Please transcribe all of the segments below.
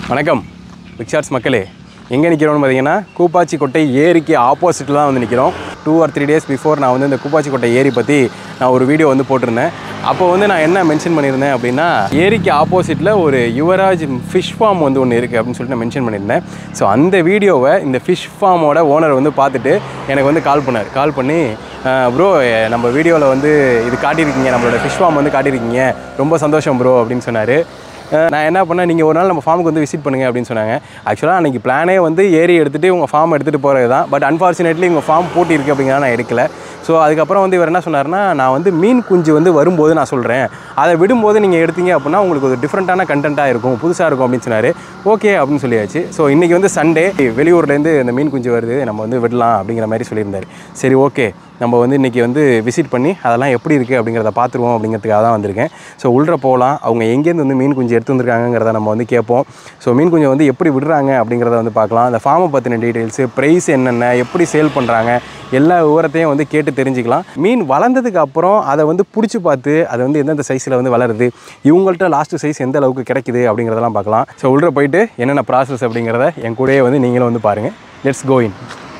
வணக்கம் பிக்சார்ஸ் மக்களே எங்கே நிற்கிறோம்னு பார்த்தீங்கன்னா கூப்பாச்சி கொட்டை ஏரிக்கு ஆப்போசிட்டில் தான் வந்து நிற்கிறோம் two or three days before நான் வந்து இந்த கூப்பாச்சி கொட்டை ஏரி பற்றி நான் ஒரு வீடியோ வந்து போட்டிருந்தேன் அப்போ வந்து நான் என்ன மென்ஷன் பண்ணியிருந்தேன் அப்படின்னா ஏரிக்கு ஆப்போசிட்டில் ஒரு யுவராஜ் ஃபிஷ் ஃபார்ம் வந்து ஒன்று இருக்குது அப்படின்னு சொல்லிட்டு நான் மென்ஷன் பண்ணியிருந்தேன் ஸோ அந்த வீடியோவை இந்த ஃபிஷ் ஃபார்மோட ஓனர் வந்து பார்த்துட்டு எனக்கு வந்து கால் பண்ணார் கால் பண்ணி ப்ரோ நம்ம வீடியோவில் வந்து இது காட்டியிருக்கீங்க நம்மளோட ஃபிஷ் ஃபார்ம் வந்து காட்டியிருக்கீங்க ரொம்ப சந்தோஷம் ப்ரோ அப்படின்னு சொன்னார் அஹ் நான் என்ன பண்ணேன் நீங்கள் ஒரு நாள் நம்ம ஃபார்முக்கு வந்து விசிட் பண்ணுங்க அப்படின்னு சொன்னாங்க ஆக்சுவலாக அன்றைக்கி பிளானே வந்து ஏரி எடுத்துகிட்டு உங்கள் ஃபார்ம் எடுத்துகிட்டு போகிறது தான் பட் அன்ஃபார்ச்சுனேட்லி உங்கள் ஃபார்ம் பூட்டி இருக்குது அப்படிங்கிறத நான் எடுக்கல ஸோ அதுக்கப்புறம் வந்து இவர் என்ன சொன்னார்னா நான் வந்து மீன் குஞ்சு வந்து வரும்போது நான் சொல்கிறேன் அதை விடும்போது நீங்கள் எடுத்தீங்க அப்படின்னா உங்களுக்கு ஒரு டிஃப்ரெண்ட்டான கண்டென்ட்டாக இருக்கும் புதுசாக இருக்கும் அப்படின்னு சொன்னார் ஓகே அப்படின்னு சொல்லியாச்சு ஸோ இன்றைக்கி வந்து சண்டே வெளியூர்லேருந்து இந்த மீன் குஞ்சு வருது நம்ம வந்து விடலாம் அப்படிங்கிற மாதிரி சொல்லியிருந்தார் சரி ஓகே நம்ம வந்து இன்றைக்கி வந்து விசிட் பண்ணி அதெல்லாம் எப்படி இருக்குது அப்படிங்கிறத பார்த்துருவோம் அப்படிங்கிறதுக்காக தான் வந்திருக்கேன் ஸோ உள்ள போகலாம் அவங்க எங்கேருந்து வந்து மீன் குஞ்சு எடுத்து வந்திருக்காங்கிறத நம்ம வந்து கேட்போம் ஸோ மீன் குஞ்சை வந்து எப்படி விடுறாங்க அப்படிங்கிறத வந்து பார்க்கலாம் அந்த ஃபார்மை பற்றின டீட்டெயில்ஸு ப்ரைஸ் என்னென்ன எப்படி சேல் பண்ணுறாங்க எல்லா விவரத்தையும் வந்து கேட்டு தெரிஞ்சுக்கலாம் மீன் வளர்ந்ததுக்கு அப்புறம் அதை வந்து பிடிச்சி பார்த்து அதை வந்து எந்தெந்த சைஸில் வந்து வளருது இவங்கள்ட்ட லாஸ்ட் சைஸ் எந்த அளவுக்கு கிடைக்குது அப்படிங்கிறதெல்லாம் பார்க்கலாம் ஸோ உள்ள போயிட்டு என்னென்ன ப்ராசஸ் அப்படிங்கிறத என் கூடயே வந்து நீங்களும் வந்து பாருங்கள் லெட்ஸ் கோயின்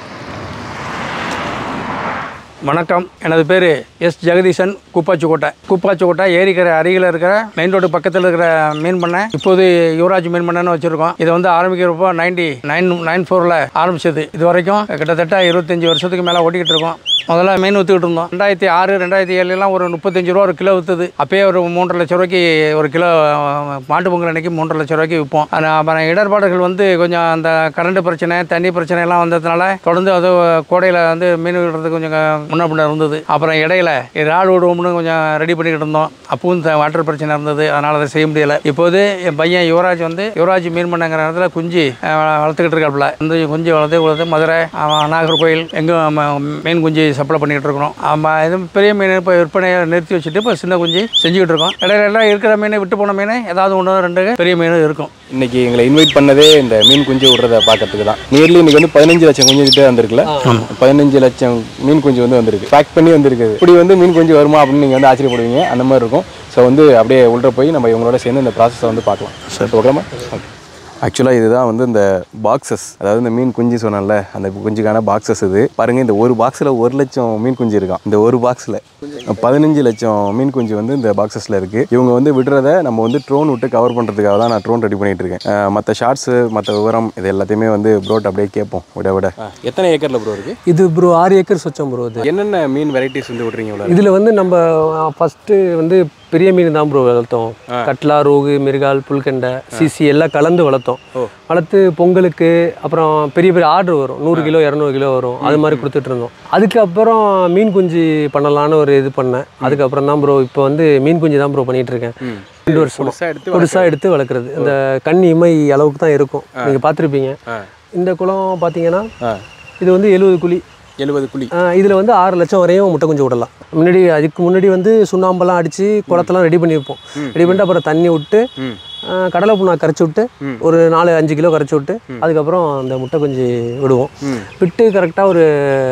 வணக்கம் எனது பேர் எஸ் ஜெகதீசன் கூப்பாச்சிக்கோட்டை கூப்பாச்சிக்கோட்டை ஏரிக்கரை அருகில் இருக்கிற மெயின் ரோடு பக்கத்தில் இருக்கிற மீன் பண்ணை இப்போது யுவராஜ் மீன் பண்ணைன்னு வச்சுருக்கோம் இதை வந்து ஆரம்பிக்கிறப்போ நைன்டி நைன் நைன் ஃபோரில் ஆரம்பிச்சது இது வரைக்கும் கிட்டத்தட்ட இருபத்தஞ்சி வருஷத்துக்கு மேலே ஓட்டிக்கிட்டு இருக்கோம் முதல்ல மீன் விற்றுக்கிட்டு இருந்தோம் ரெண்டாயிரத்தி ஆறு ரெண்டாயிரத்தி ஏழுலாம் ஒரு முப்பத்தஞ்சு ரூபா ஒரு கிலோ விற்றுது அப்பயே ஒரு மூன்றரை லட்ச ரூபாய்க்கு ஒரு கிலோ அஹ், மாட்டு பொங்கல் அன்னைக்கு மூன்றரை லட்ச ரூபாய்க்கு விற்போம் ஆனா, அப்புறம் இடர்பாடுகள் வந்து கொஞ்சம் அந்த கரண்ட் பிரச்சனை தண்ணி பிரச்சனை எல்லாம் வந்ததுனால தொடர்ந்து அது கோடையில் வந்து மீன் விடுறது கொஞ்சம் க- முன்ன பின்ன இருந்தது அப்புறம் இடையில இறால் விடுவோம்னு கொஞ்சம் ரெடி பண்ணிக்கிட்டு இருந்தோம் அப்பவும் த- வாட்டர் பிரச்சனை இருந்தது அதனால் அதை செய்ய முடியல இப்போது என் பையன் யுவராஜ் வந்து யுவராஜ் மீன் பண்ணங்கிற இடத்துல குஞ்சு அஹ், வளர்த்துக்கிட்டு இருக்காப்புல இந்த குஞ்சு வளர்த்து வளர்த்து மதுரை அஹ், நாகர்கோயில் எங்கும் மீன் குஞ்சு சப்ளை பண்ணிக்கிட்டு இருக்கிறோம் ஆமாம் இது பெரிய மீன் இப்போ விற்பனையை நிறுத்தி வச்சுட்டு இப்போ சின்ன குஞ்சு செஞ்சுக்கிட்டு இருக்கோம் இடையில எல்லாம் இருக்கிற மீன் விட்டு போன மீன் ஏதாவது ஒன்று ரெண்டு பெரிய மீன் இருக்கும் இன்னைக்கு எங்களை இன்வைட் பண்ணதே இந்த மீன் குஞ்சு விடுறத பார்க்கறதுக்கு தான் நியர்லி இன்னைக்கு வந்து பதினஞ்சு லட்சம் குஞ்சு கிட்ட வந்திருக்குல்ல பதினஞ்சு லட்சம் மீன் குஞ்சு வந்து வந்திருக்கு பேக் பண்ணி வந்திருக்குது இப்படி வந்து மீன் குஞ்சு வருமா அப்படின்னு நீங்கள் வந்து ஆச்சரியப்படுவீங்க அந்த மாதிரி இருக்கும் ஸோ வந்து அப்படியே உள்ள போய் நம்ம இவங்களோட சேர்ந்து இந்த ப்ராசஸை வந்து பார்க்கலாம் சார் ஓகேமா ஆக்சுவலாக இதுதான் வந்து இந்த பாக்ஸஸ் அதாவது இந்த மீன் குஞ்சு சொன்னேன்ல அந்த குஞ்சுக்கான பாக்ஸஸ் இது பாருங்க இந்த ஒரு பாக்ஸில் ஒரு லட்சம் மீன் குஞ்சு இருக்கான் இந்த ஒரு பாக்ஸில் பதினஞ்சு லட்சம் மீன் குஞ்சு வந்து இந்த பாக்ஸஸில் இருக்குது இவங்க வந்து விடுறத நம்ம வந்து ட்ரோன் விட்டு கவர் பண்ணுறதுக்காக தான் நான் ட்ரோன் ரெடி பண்ணிட்டு இருக்கேன் மற்ற ஷார்ட்ஸு மற்ற விவரம் இது எல்லாத்தையுமே வந்து ப்ரோட் அப்படியே கேட்போம் விட விட எத்தனை ஏக்கரில் ப்ரோ இருக்குது இது ப்ரோ ஆறு ஏக்கர்ஸ் வச்சோம் ப்ரோ இது என்னென்ன மீன் வெரைட்டிஸ் வந்து விட்றீங்க இவ்வளோ இதில் வந்து நம்ம ஃபஸ்ட்டு வந்து பெரிய மீன் தான் ப்ரோ வளர்த்தோம் கட்லா ரோகு மிருகால் புல்கண்டை சிசி எல்லாம் கலந்து வளர்த்தோம் வளர்த்து பொங்கலுக்கு அப்புறம் பெரிய பெரிய ஆர்டர் வரும் நூறு கிலோ இரநூறு கிலோ வரும் அது மாதிரி கொடுத்துட்டு இருந்தோம் அதுக்கப்புறம் மீன் குஞ்சு பண்ணலான்னு ஒரு இது பண்ணேன் அதுக்கப்புறம் தான் ப்ரோ இப்போ வந்து மீன் குஞ்சு தான் ப்ரோ பண்ணிட்டு இருக்கேன் ரெண்டு வருஷமா பெருசாக எடுத்து பெருசாக எடுத்து வளர்க்குறது இந்த கண் இமை அளவுக்கு தான் இருக்கும் நீங்கள் பார்த்துருப்பீங்க இந்த குளம் பார்த்தீங்கன்னா ஆ இது வந்து எழுபது குழி எழுபது குழி இதில் வந்து ஆறு லட்சம் வரையும் முட்டை குஞ்சு விடலாம் முன்னாடி அதுக்கு முன்னாடி வந்து சுண்ணாம்பெல்லாம் அடித்து குளத்தெல்லாம் ரெடி பண்ணியிருப்போம் ரெடி பண்ணிட்டு அப்புறம் தண்ணி விட்டு ம் ஆ, கடலை புண்ணா கரைச்சி விட்டு ஒரு நாலு அஞ்சு கிலோ கரைச்சி விட்டு அதுக்கப்புறம் அந்த முட்டை குஞ்சு விடுவோம் விட்டு கரெக்டாக ஒரு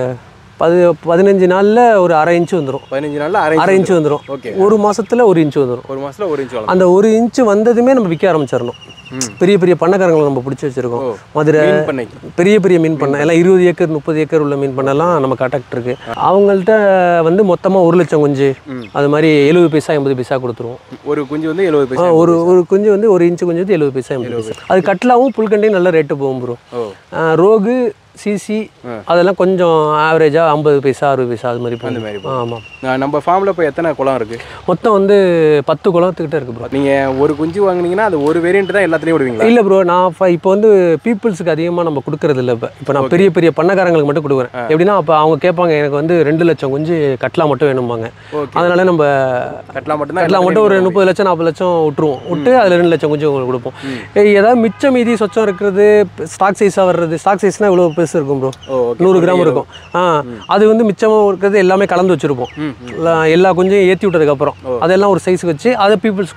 பது பதினஞ்சு நாளில் ஒரு அரை இன்ச்சு வந்துடும் பதினஞ்சு நாளில் அரை அரை இன்ச்சு வந்துடும் ஓகே ஒரு மாசத்துல ஒரு இன்ச்சு வந்துடும் ஒரு மாதத்தில் ஒரு இன்ச் வளரும் அந்த ஒரு இன்ச்சு வந்ததுமே நம்ம விற்க ஆரம்பிச்சிடணும் பெரிய பெரிய பண்ணக்காரங்களை நம்ம பிடிச்சி வச்சிருக்கோம் மதுரை மீன் பண்ணைக்கு பெரிய பெரிய மீன் பண்ணை எல்லாம் இருபது ஏக்கர் முப்பது ஏக்கர் உள்ள மீன் பண்ணைலாம் நம்ம கான்டாக்ட் இருக்கு அவங்கள்ட்ட வந்து மொத்தமாக ஒரு லட்சம் குஞ்சு அது மாதிரி எழுபது பைசா எண்பது பைசா கொடுத்துருவோம் ஒரு குஞ்சு வந்து எழுபது ஆ, பைசா ஒரு ஒரு குஞ்சு வந்து ஒரு இன்ச்சு குஞ்சு வந்து எழுபது பைசா எண்பது பைசா அது கட்லாவும் புல்கண்டையும் நல்ல ரேட்டு போகும் ப்ரோ ஓ ரோகு சிசி அதெல்லாம் கொஞ்சம் ஆவரேஜாக ஐம்பது பைசா அறுபது பைசா அது மாதிரி அந்த போகும் மாதிரி ஆமாம் நான் நம்ம ஃபார்மில் இப்போ எத்தனை குளம் இருக்குது மொத்தம் வந்து பத்து குளத்துக்கிட்ட இருக்கு ப்ரோ நீங்கள் ஒரு குஞ்சு வாங்குனீங்கன்னா அது ஒரு வேரியன்ட் தான் எல்லாத்துலேயும் விடுவீங்களா இல்லை ப்ரோ நான் இப்போ இப்போ வந்து பீப்புள்ஸுக்கு அதிகமாக நம்ம கொடுக்கறது இல்லை இப்போ இப்போ நான் பெரிய பெரிய பண்ணக்காரங்களுக்கு மட்டும் கொடுக்குறேன் எப்படின்னா அப்போ அவங்க கேட்பாங்க எனக்கு வந்து ரெண்டு லட்சம் குஞ்சு கட்லா மட்டும் வேணும்பாங்க ஓகே அதனால நம்ம கட்டலாம் மட்டும்தான் கட்லா மட்டும் ஒரு முப்பது லட்சம் நாற்பது லட்சம் விட்டுருவோம் விட்டு அதில் ரெண்டு லட்சம் குஞ்சு உங்களுக்கு கொடுப்போம் ஏய், ஏதாவது மிச்சம் மீதி சொச்சம் இருக்கிறது ஸ்டாக் சைஸாக வர்றது ஸ்டாக் சைஸ்னால் இவ்வளோ பெருசு இருக்கும் ப்ரோ ஓ ஓகே நூறு கிராம் இருக்கும் ஆ அது வந்து மிச்சமாக இருக்கிறது எல்லாமே கலந்து வச்சுருப்போம் எல்லா குஞ்சையும் ஏற்றி விட்டதுக்கப்புறம் அதெல்லாம் ஒரு சைஸ் வச்சு அதை பீப்புள்ஸ் கொடுப்போம்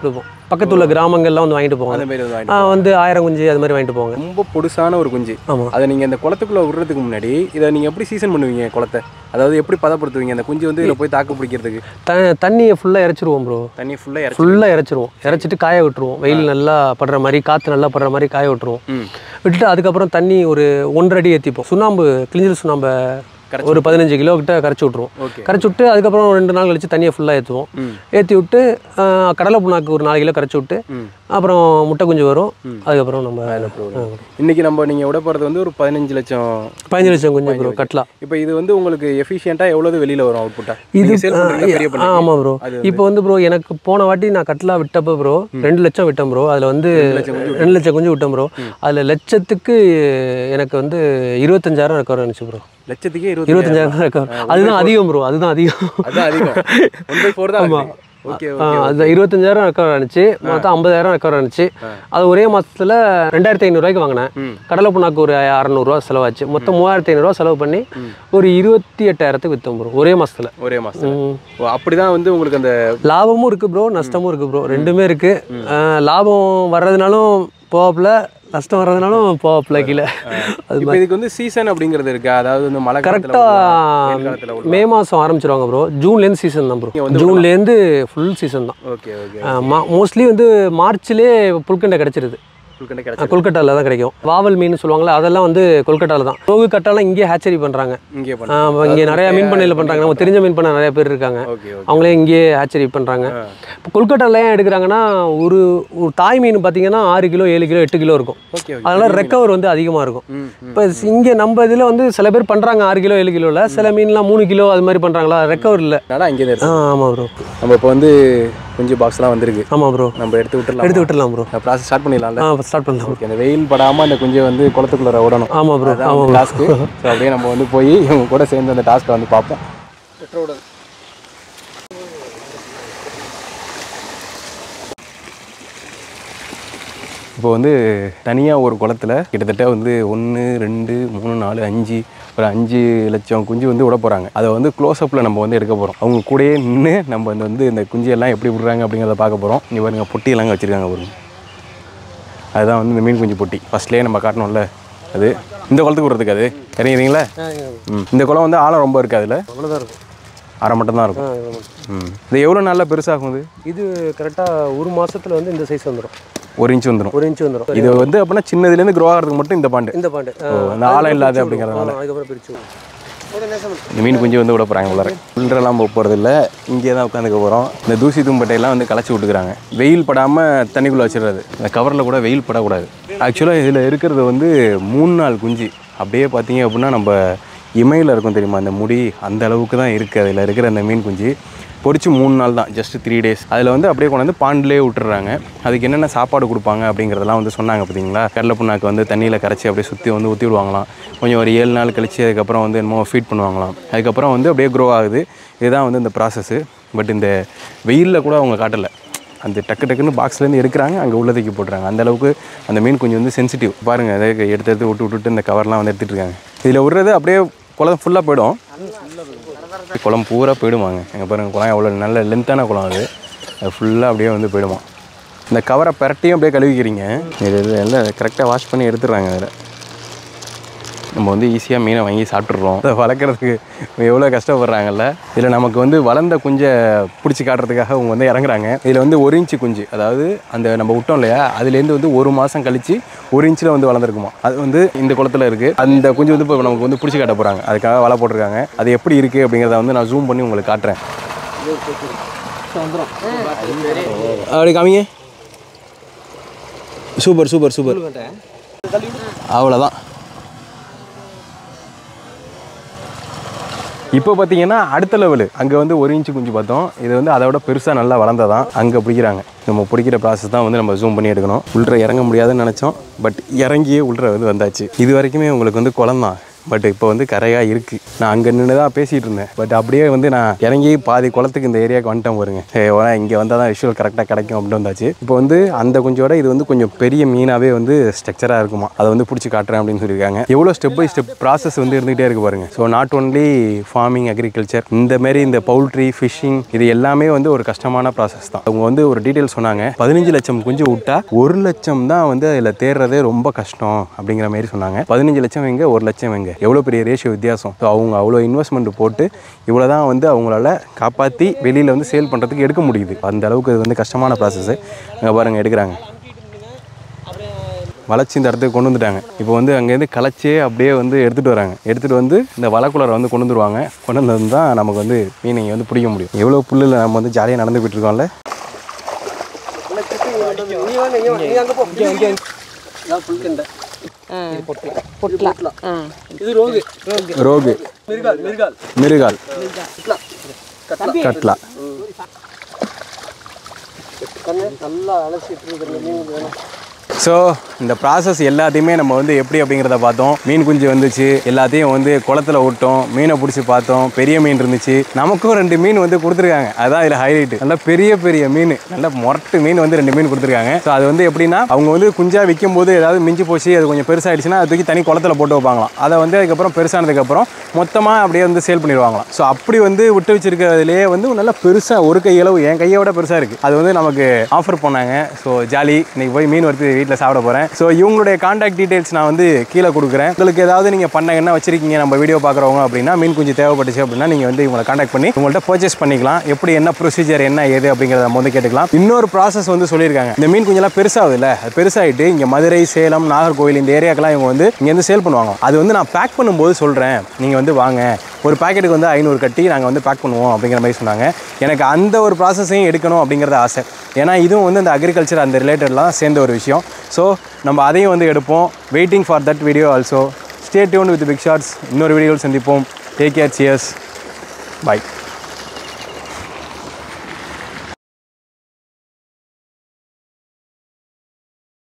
பக்கத்துல உள்ள கிராமங்கள்லாம் வந்து வாங்கிட்டு போவாங்க அந்த மாதிரி வந்து வாங்கிட்டு ஆ, வந்து ஆயிரம் குஞ்சு அது மாதிரி வாங்கிட்டு போவாங்க ரொம்ப பொடுசான ஒரு குஞ்சு ஆமா. அதை நீங்கள் இந்த குளத்துக்குள்ளே விடுறதுக்கு முன்னாடி இதை நீங்கள் எப்படி சீசன் பண்ணுவீங்க குளத்தை அதாவது எப்படி பதப்படுத்துவீங்க அந்த குஞ்சு வந்து இதில் போய் தாக்கு பிடிக்கிறதுக்கு த தண்ணியை ஃபுல்லாக இறச்சிருவோம் ப்ரோ தண்ணி ஃபுல்லாக இறச்சி ஃபுல்லாக இறச்சிருவோம் இறச்சிட்டு காய விட்டுருவோம் வெயில் நல்லா படுற மாதிரி காற்று நல்லா படுற மாதிரி காய விட்டுருவோம் ம் விட்டுட்டு அதுக்கப்புறம் தண்ணி ஒரு ஒன்றரை அடி ஏற்றிப்போம் சுண்ணாம்பு கிளிஞ்சல் சுண்ணாம்பை ஒரு பதினஞ்சு கிலோ கிட்ட கரைச்சி விட்ருவோம் ஓகே கரைச்சி விட்டு அதுக்கப்புறம் ரெண்டு நாள் கழிச்சு தண்ணியை ஃபுல்லாக ஏற்றுவோம் ம் ஏற்றி விட்டு ஆ, கடலை புண்ணாக்கு ஒரு நாலு கிலோ கரைச்சி விட்டு ம் அப்புறம் முட்டை குஞ்சு வரும் அதுக்கப்புறம் நம்ம ஆ, இன்னைக்கு நம்ம நீங்கள் விட போகிறது வந்து ஒரு பதினஞ்சு லட்சம் பதினஞ்சு லட்சம் குஞ்சு ப்ரோ கட்டலாம் இப்போ இது வந்து உங்களுக்கு எஃபிஷியண்ட்டாக எவ்வளவு வெளியில் வரும் அவுட்புட்டாக இது சேல் பண்ணுறீங்க பெரிய ஆ, பண்ணி ஆமா ப்ரோ அது இப்போ வந்து ப்ரோ எனக்கு போன வாட்டி நான் கட்லா விட்டப்போ ப்ரோ ரெண்டு லட்சம் விட்டேன் ப்ரோ அதில் வந்து ரெண்டு லட்சம் குஞ்சு விட்டேன் ப்ரோ அதில் லட்சத்துக்கு எனக்கு வந்து இருபத்தஞ்சாயிரம் ரெக்கவர் இருந்துச்சு ப்ரோ லட்சத்துக்கே இருபது இருபத்தஞ்சாயிரம் ரெக்கவர் அதுதான் அதிகம் ப்ரோ அதுதான் அதிகம் அதுதான் அதிகம் ஒன் பை ஃபோர் தான் ஓகே ஆ, அது இருபத்தஞ்சாயிரம் ரெக்கவர் ஆனிச்சு மொத்தம் ஐம்பதாயிரம் ரெக்கவர் ஆனிச்சு அது ஒரே மாசத்துல ரெண்டாயிரத்தி ஐநூறுரூவாய்க்கு வாங்கினேன் ம். கடலை புண்ணாக்கு ஒரு அறநூறுவா செலவாச்சு மொத்தம் மூவாயிரத்தி ஐநூறுரூவா செலவு பண்ணி ஒரு இருபத்தி எட்டாயிரத்துக்கு விற்றோம் ப்ரோ ஒரே மாசத்துல ஒரே மாதம் ம். ஓ அப்படிதான் வந்து உங்களுக்கு அந்த லாபமும் இருக்கு ப்ரோ நஷ்டமும் இருக்கு ப்ரோ ரெண்டுமே இருக்கு அஹ் லாபம் வர்றதுனாலும் போவாப்புல நஷ்டம் வர்றதுனாலும் போவாப்புல கீழே அது இப்போ இதுக்கு வந்து சீசன் அப்படிங்கிறது இருக்கா அதாவது வந்து மழை காலத்துல விடலாம், வெயில் காலத்துல கரெக்டாக விடலாம். மே மாதம் ஆரம்பிச்சிருவாங்க ப்ரோ ஜூன்லேருந்து சீசன் தான் ப்ரோ ஜூன்லேருந்து ஃபுல் சீசன் தான் ஓகே ஓகே மோஸ்ட்லி வந்து மார்ச்லேயே புல்கண்டை கிடச்சிருது உங்களுக்கு கிடைச்சது கொல்கட்டாவில் தான் கிடைக்கும் வாவல் மீன் சொல்லுவாங்கல்ல அதெல்லாம் வந்து கொல்கட்டாவில் தான் ரோகு கட்டாலாம் இங்கேயே ஹேச்சரி பண்ணுறாங்க இங்கே பண்ண இங்கே நிறையா மீன் பண்ணையில் பண்ணுறாங்க நம்ம தெரிஞ்ச மீன் பண்ண நிறைய பேர் இருக்காங்க ஓகே ஓகே அவங்களே இங்கேயே ஹேச்சரி பண்ணுறாங்க இப்போ கொல்கட்டாவில் ஏன் எடுக்கிறாங்கன்னா ஒரு ஒரு தாய் மீன் பார்த்தீங்கன்னா ஆறு கிலோ ஏழு கிலோ எட்டு கிலோ இருக்கும் ஓகே ஓகே அதனால ரெக்கவர் வந்து அதிகமாக இருக்கும் ம் ம். இப்போ இங்கே நம்ம இதில் வந்து சில பேர் பண்ணுறாங்க ஆறு கிலோ ஏழு கிலோவில் சில மீன்லாம் மூணு கிலோ அது மாதிரி பண்ணுறாங்களா ரெக்கவர் இல்லை அதனால அங்கே ஆ ஆமாம் ப்ரோ நம்ம இப்போ வந்து கொஞ்சம் பாக்ஸ்லாம் வந்திருக்கு ஆமாம் ப்ரோ நம்ம எடுத்து விட்டுறலாம் எடுத்து விட்டுடலாம் ப்ரோ ப்ராசஸ் ஸ்டார்ட் பண்ணிடலாம்ல ஆ ஸ்டார்ட் பண்ணலாம் ஓகே அந்த வெயில் படாமல் அந்த குஞ்சை வந்து குளத்துக்குள்ளே விடணும் ஆமாம் ப்ரோ அதான் ஆமாம் டாஸ்க்கு ஸோ அப்படியே நம்ம வந்து போய் இவங்க கூட சேர்ந்து அந்த டாஸ்க்கை வந்து பார்ப்போம் இப்போ வந்து தனியாக ஒரு குளத்துல கிட்டத்தட்ட வந்து ஒன்று ரெண்டு மூணு நாலு அஞ்சு ஒரு அஞ்சு லட்சம் குஞ்சு வந்து விட போகிறாங்க அதை வந்து க்ளோஸ்அப்பில் நம்ம வந்து எடுக்க போகிறோம் அவங்க கூடயே நின்று நம்ம வந்து வந்து இந்த குஞ்சு எல்லாம் எப்படி விடுறாங்க அப்படிங்கிறத பார்க்க போகிறோம் இங்கே பாருங்க பொட்டியெல்லாம் வச்சுருக்காங்க பாருங்க அதுதான் வந்து இந்த மீன் குஞ்சு பொட்டி ஃபஸ்ட்லேயே நம்ம காட்டணும்ல அது இந்த குளத்துக்கு விடுறதுக்கு அது இறங்கிடுறீங்களா ம் இந்த குளம் வந்து ஆழம் ரொம்ப இருக்குது அதில் அவ்வளோதான் இருக்கும் அரை மட்டும் தான் இருக்கும் ம் இது எவ்வளோ நாளில் பெருசாகும் இது இது கரெக்டாக ஒரு மாசத்துல வந்து இந்த சைஸ் வந்துடும் ஒரு இன்ச் வந்துடும் ஒரு இன்ச் வந்துடும் இது வந்து அப்படின்னா சின்னதுலேருந்து க்ரோ ஆகிறதுக்கு மட்டும் இந்த பாண்டு இந்த பாண்டு ஓ, அந்த ஆழம் இல்லாத அப்படிங்கிறதுனால அதுக்கப்புறம் பிரிச்சு விடும். இந்த மீன் குஞ்சு வந்து விட போகிறாங்க உள்ளார உள்ளரெல்லாம் போக போகிறது இல்லை இங்கே தான் உட்காந்துக்க போகிறோம் இந்த தூசி தும்பட்டையெல்லாம் வந்து களைச்சி விட்டுக்கிறாங்க வெயில் படாமல் தண்ணிக்குள்ளே வச்சிடுறது இந்த கவரில் கூட வெயில் படக்கூடாது ஆக்சுவலாக இதில் இருக்கிறது வந்து மூணு நாள் குஞ்சு அப்படியே பார்த்தீங்க அப்படின்னா நம்ம இமையில் இருக்கும் தெரியுமா அந்த முடி அந்த அளவுக்கு தான் இருக்குது அதில் இருக்கிற அந்த மீன் குஞ்சு பொரிச்சு மூணு நாள் தான் ஜஸ்ட் த்ரீ டேஸ் அதில் வந்து அப்படியே கொண்டு வந்து பாண்டிலே விட்டுறாங்க அதுக்கு என்னென்ன சாப்பாடு கொடுப்பாங்க அப்படிங்கிறதெல்லாம் வந்து சொன்னாங்க பார்த்தீங்களா கடலை புண்ணாக்கு வந்து தண்ணியில் கரைச்சி அப்படியே சுற்றி வந்து ஊற்றி விடுவாங்களாம் கொஞ்சம் ஒரு ஏழு நாள் கழிச்சு அதுக்கப்புறம் வந்து என்னமோ ஃபீட் பண்ணுவாங்களாம் அதுக்கப்புறம் வந்து அப்படியே க்ரோ ஆகுது இதுதான் வந்து இந்த ப்ராசஸ்ஸு பட் இந்த வெயிலில் கூட அவங்க காட்டலை அந்த டக்கு டக்குன்னு பாக்ஸ்லேருந்து எடுக்கிறாங்க அங்கே உள்ளதுக்கு போட்டுறாங்க அந்த அளவுக்கு அந்த மீன் கொஞ்சம் வந்து சென்சிட்டிவ் பாருங்கள் அதை எடுத்து எடுத்து விட்டு விட்டுட்டு இந்த கவர்லாம் வந்து எடுத்துகிட்டு இருக்காங்க இதில் விடுறது அப்படியே குளம் ஃபுல்லாக போயிடும் குளம் பூரா போயிடுவாங்க எங்கள் பாருங்கள் குளம் எவ்வளோ நல்ல லென்த்தான குளம் அது அது ஃபுல்லாக அப்படியே வந்து போயிடுமா இந்த கவரை பரட்டியும் அப்படியே கழுவிக்கிறீங்க இது இது எல்லாம் கரெக்டாக வாஷ் பண்ணி எடுத்துடுறாங்க அதில் நம்ம வந்து ஈஸியாக மீனை வாங்கி சாப்பிட்றோம் அதை வளர்க்குறதுக்கு எவ்வளோ கஷ்டப்படுறாங்கல்ல இதில் நமக்கு வந்து வளர்ந்த குஞ்சை பிடிச்சி காட்டுறதுக்காக அவங்க வந்து இறங்குறாங்க இதில் வந்து ஒரு இன்ச்சு குஞ்சு அதாவது அந்த நம்ம விட்டோம் இல்லையா அதுலேருந்து வந்து ஒரு மாதம் கழிச்சு ஒரு இன்ச்சில் வந்து வளர்ந்துருக்குமா அது வந்து இந்த குளத்துல இருக்குது அந்த குஞ்சு வந்து இப்போ நமக்கு வந்து பிடிச்சி காட்ட போகிறாங்க அதுக்காக வலை போட்டிருக்காங்க அது எப்படி இருக்குது அப்படிங்கிறத வந்து நான் ஜூம் பண்ணி உங்களுக்கு காட்டுறேன் அப்படி காமிங்க சூப்பர் சூப்பர் சூப்பர் அவ்வளோதான் இப்போ பார்த்தீங்கன்னா அடுத்த லெவலு அங்கே வந்து ஒரு இன்ச்சு குஞ்சு பார்த்தோம் இது வந்து அதை விட பெருசாக நல்லா வளர்ந்ததான் அங்கே பிடிக்கிறாங்க நம்ம பிடிக்கிற ப்ராசஸ் தான் வந்து நம்ம ஜூம் பண்ணி எடுக்கணும் உள்ள இறங்க முடியாதுன்னு நினச்சோம் பட் இறங்கியே உள்ள வந்து வந்தாச்சு இது வரைக்குமே உங்களுக்கு வந்து குளம் தான் பட் இப்போ வந்து கரையாக இருக்குது நான் அங்கே நின்று தான் பேசிகிட்டு இருந்தேன் பட் அப்படியே வந்து நான் இறங்கி பாதி குளத்துக்கு இந்த ஏரியாவுக்கு வந்துட்டேன் பாருங்க இங்கே வந்தால் தான் விஷுவல் கரெக்டாக கிடைக்கும் அப்படின்னு வந்தாச்சு இப்போ வந்து அந்த கொஞ்சோட இது வந்து கொஞ்சம் பெரிய மீனாகவே வந்து ஸ்ட்ரக்சராக இருக்குமா அதை வந்து பிடிச்சி காட்டுறேன் அப்படின்னு சொல்லியிருக்காங்க எவ்வளோ ஸ்டெப் பை ஸ்டெப் ப்ராசஸ் வந்து இருந்துகிட்டே இருக்கு பாருங்க so not only farming agriculture இந்த மாதிரி இந்த பவுல்ட்ரி ஃபிஷ்ஷிங் இது எல்லாமே வந்து ஒரு கஷ்டமான ப்ராசஸ் தான் அவங்க வந்து ஒரு டீட்டெயில் சொன்னாங்க பதினஞ்சு லட்சம் குஞ்சு விட்டா ஒரு லட்சம் தான் வந்து அதில் தேடுறதே ரொம்ப கஷ்டம் அப்படிங்கிற மாதிரி சொன்னாங்க பதினஞ்சு லட்சம் எங்க ஒரு லட்சம் எங்க எவ்வளோ பெரிய ரேஷியோ வித்தியாசம் ஸோ அவங்க அவ்வளோ இன்வெஸ்ட்மெண்ட் போட்டு இவ்வளோ தான் வந்து அவங்களால காப்பாற்றி வெளியில் வந்து சேல் பண்ணுறதுக்கு எடுக்க முடியுது அந்த அளவுக்கு இது வந்து கஷ்டமான ப்ராசஸ் அங்கே பாருங்கள் எடுக்கிறாங்க வளைச்சி இந்த இடத்துக்கு கொண்டு வந்துட்டாங்க இப்போ வந்து அங்கேருந்து களைச்சே அப்படியே வந்து எடுத்துகிட்டு வராங்க எடுத்துகிட்டு வந்து இந்த வலைக்குள்ளரை வந்து கொண்டு வந்துருவாங்க கொண்டு வந்து தான் நமக்கு வந்து மீன் இங்கே வந்து பிடிக்க முடியும் எவ்வளோ புல்லில் நம்ம வந்து ஜாலியாக நடந்து போயிட்டு இருக்கோம்ல இது ரோகு ரோகு மிருகால் மிருகால் மிருகால் கட்லா கண்ணு நல்லா அலசிட்டு இருக்கிற மீன் வேணும் ஸோ இந்த ப்ராசஸ் எல்லாத்தையுமே நம்ம வந்து எப்படி அப்படிங்கிறத பார்த்தோம் மீன் குஞ்சு வந்துச்சு எல்லாத்தையும் வந்து குளத்துல விட்டோம் மீனை பிடிச்சி பார்த்தோம் பெரிய மீன் இருந்துச்சு நமக்கும் ரெண்டு மீன் வந்து கொடுத்துருக்காங்க அதான் இதில் ஹைலைட் நல்லா பெரிய பெரிய மீன் நல்ல மொரட்டு மீன் வந்து ரெண்டு மீன் கொடுத்துருக்காங்க ஸோ அது வந்து எப்படின்னா அவங்க வந்து குஞ்சா விற்கும் போது ஏதாவது மிஞ்சி போச்சு அது கொஞ்சம் பெருசாகிடுச்சுன்னா அது தூக்கி தனி குளத்துல போட்டு வைப்பாங்களாம் அதை வந்து அதுக்கப்புறம் பெருசானதுக்கப்புறம் மொத்தமாக அப்படியே வந்து சேல் பண்ணிடுவாங்களாம் ஸோ அப்படி வந்து விட்டு வச்சிருக்கிறதுலேயே வந்து நல்லா பெருசாக ஒரு கையளவு என் கையோட பெருசாக இருக்குது அது வந்து நமக்கு ஆஃபர் பண்ணாங்க ஸோ ஜாலி இன்னைக்கு போய் மீன் வறுத்து வீட்டில் சாப்பிட போகிறேன் ஸோ இவங்களுடைய காண்டாக்ட் டீடைல்ஸ் நான் வந்து கீழே கொடுக்குறேன் உங்களுக்கு ஏதாவது நீங்கள் பண்ண என்ன வச்சிருக்கீங்க நம்ம வீடியோ பார்க்குறவங்க அப்படின்னா மீன் குஞ்சு தேவைப்பட்டுச்சு அப்படின்னா நீங்கள் வந்து இவங்களை காண்டாக்ட் பண்ணி உங்கள்கிட்ட பர்ச்சேஸ் பண்ணிக்கலாம் எப்படி என்ன ப்ரொசீஜர் என்ன ஏது அப்படிங்கிறத நம்ம வந்து கேட்டுக்கலாம் இன்னொரு ப்ராசஸ் வந்து சொல்லியிருக்காங்க இந்த மீன் குஞ்செல்லாம் பெருசாகுது இல்லை அது பெருசாகிட்டு இங்கே மதுரை சேலம் நாகர்கோவில் இந்த ஏரியாக்கெல்லாம் இவங்க வந்து இங்கேருந்து சேல் பண்ணுவாங்க அது வந்து நான் பேக் பண்ணும்போது சொல்கிறேன் நீங்கள் வந்து வாங்க ஒரு பாக்கெட்டுக்கு வந்து ஐநூறு கட்டி நாங்கள் வந்து பேக் பண்ணுவோம் அப்படிங்கிற மாதிரி சொன்னாங்க எனக்கு அந்த ஒரு ப்ராசஸையும் எடுக்கணும் அப்படிங்கிறது ஆசை ஏன்னா இதுவும் வந்து இந்த அக்ரிகல்ச்சர் அந்த ரிலேட்டட்லாம் சேர்ந்த ஒரு விஷயம் ஸோ நம்ம அதையும் வந்து எடுப்போம் waiting for that video also stay tuned with big shorts இன்னொரு வீடியோவில் சந்திப்போம் டேக் கேர் சியர்ஸ் பை